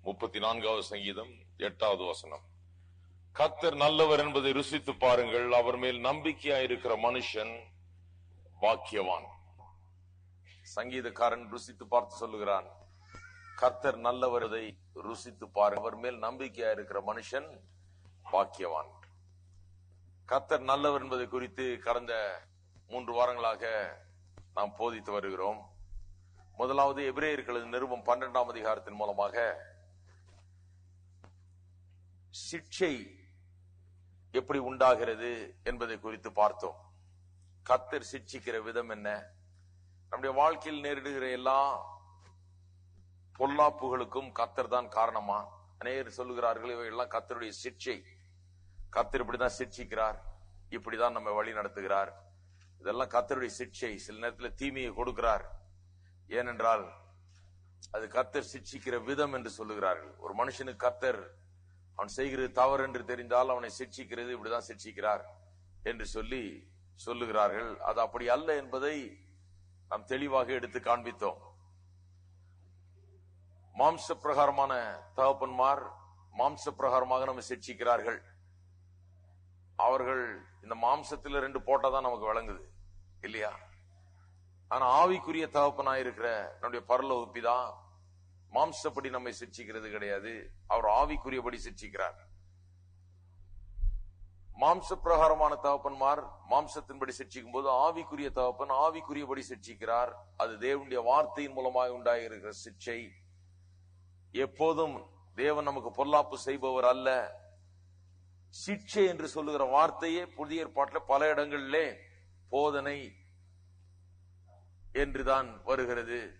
முப்பத்தி நான்காவது சங்கீதம் எட்டாவது வசனம் கத்தர் நல்லவர் என்பதை ருசித்து பாருங்கள் அவர் மேல் நம்பிக்கையா இருக்கிற மனுஷன் பாக்கியவான் சங்கீதக்காரன் ருசித்து பார்த்து சொல்லுகிறான் கர்த்தர் நல்லவரதை ருசித்து பாருங்கள் அவர் மேல் நம்பிக்கையா இருக்கிற மனுஷன் பாக்கியவான் கர்த்தர் நல்லவர் என்பதை குறித்து கடந்த மூன்று வாரங்களாக நாம் போதித்து வருகிறோம் முதலாவது எபிரேயர்களது நிருபம் பன்னெண்டாம் அதிகாரத்தின் மூலமாக சிக்ஷை எப்படி உண்டாகிறது என்பதை குறித்து பார்த்தோம் கத்தர் சிக்ஷிக்கிற விதம் என்ன நம்முடைய வாழ்க்கையில் நேரிடுகிற எல்லா பொல்லாப்புகளுக்கும் கத்தர் தான் காரணமா அநேகர் சொல்லுகிறார்கள் இவையெல்லாம் கத்தருடைய சிக்ஷை கத்தர் இப்படிதான் சிக்ஷிக்கிறார் இப்படிதான் நம்ம வழி நடத்துகிறார் இதெல்லாம் கத்தருடைய சிக்ஷை சில நேரத்தில் தீமையை கொடுக்கிறார் ஏனென்றால் அது கத்தர் சிக்ஷிக்கிற விதம் என்று சொல்லுகிறார்கள் ஒரு மனுஷனுக்கு கத்தர் அவன் செய்கிறது தவறு என்று தெரிந்தால் அவனை சிக்ஷிக்கிறது இப்படிதான் சிக்ஷிக்கிறார் என்று சொல்லி சொல்லுகிறார்கள் அது அப்படி அல்ல என்பதை நாம் தெளிவாக எடுத்து காண்பித்தோம் மாம்ச பிரகாரமான தகப்பன்மார் மாம்ச பிரகாரமாக நம்ம சிக்ஷிக்கிறார்கள் அவர்கள் இந்த மாம்சத்துல ரெண்டு போட்டாதான் நமக்கு விளங்குது இல்லையா ஆனா ஆவிக்குரிய தகப்பனாயிருக்கிற நம்முடைய பரலோக பிதா மாம்சப்படி நம்மை சிக்ஷிக்கிறது கிடையாது அவர் ஆவிக்குரியபடி சிக்ஷிக்கிறார் மாம்ச பிரகாரமான தகப்பன்மார் மாம்சத்தின்படி சிக்ஷிக்கும் போது ஆவிக்குரிய தகப்பன் ஆவிக்குரியபடி சிக்ஷிக்கிறார் அது தேவனுடைய வார்த்தையின் மூலமாக உண்டாயிருக்கிற சிக்ஷை எப்போதும் தேவன் நமக்கு பொல்லாப்பு செய்பவர் அல்ல சிக்ஷை என்று சொல்லுகிற வார்த்தையே புதிய ஏற்பாட்டில் பல இடங்களிலே போதனை என்றுதான் வருகிறது